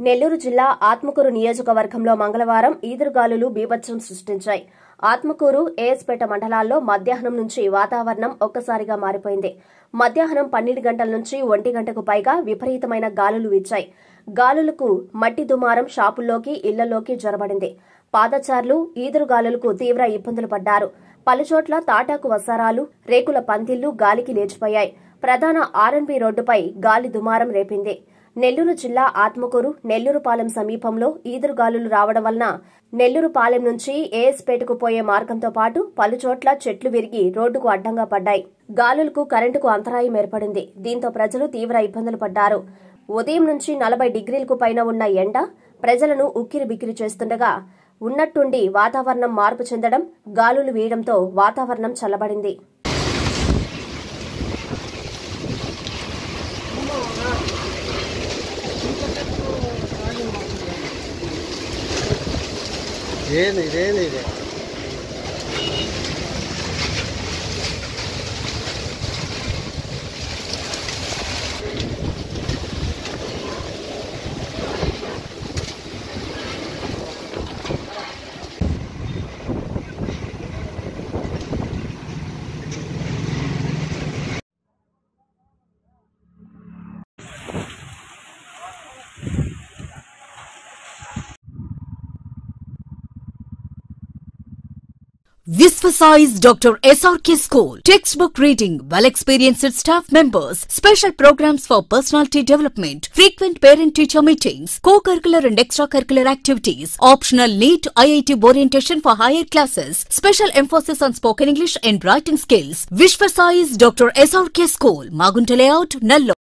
నెల్లూరు జిల్లా ఆత్మకూరు నియోజకవర్గంలో మంగళవారం ఈదురుగాలులు బీభత్సం సృష్టించాయి ఆత్మకూరు ఏఎస్పేట మండలాల్లో మధ్యాహ్నం నుంచి వాతావరణం ఒక్కసారిగా మారిపోయింది మధ్యాహ్నం పన్నెండు గంటల నుంచి ఒంటి గంటకు పైగా విపరీతమైన గాలులు వీచాయి గాలులకు మట్టి దుమారం షాపుల్లోకి ఇళ్లలోకి జొరబడింది పాదచారులు ఈదురుగాలులకు తీవ్ర ఇబ్బందులు పడ్డారు పలుచోట్ల తాటాకు వసారాలు రేకుల పందిళ్లు గాలికి లేచిపోయాయి ప్రధాన ఆర్ఎన్బి రోడ్డుపై గాలి దుమారం రేపింది నెల్లూరు జిల్లా ఆత్మకూరు నెల్లూరుపాలెం సమీపంలో ఈదురుగాలులు రావడం వలన నెల్లూరుపాలెం నుంచి ఏఎస్పేటకు పోయే మార్గంతో పాటు పలుచోట్ల చెట్లు విరిగి రోడ్డుకు అడ్డంగా పడ్డాయి గాలులకు కరెంటుకు అంతరాయం ఏర్పడింది దీంతో ప్రజలు తీవ్ర ఇబ్బందులు పడ్డారు ఉదయం నుంచి నలభై డిగ్రీలకు పైన ఉన్న ఎండ ప్రజలను ఉక్కిరి బిక్కిరి చేస్తుండగా ఉన్నట్టుండి వాతావరణం మార్పు చెందడం గాలులు వీయడంతో వాతావరణం చల్లబడింది ಏನು ಇದೇನಿದೆ Visvasize Dr. SRK School. Textbook reading, well experienced staff members, special programs for personality development, frequent parent teacher meetings, co curricular and extracurricular activities, optional NEET IIT orientation for higher classes, special emphasis on spoken English and writing skills. Visvasize Dr. SRK School, Magunta Layout, Nallo.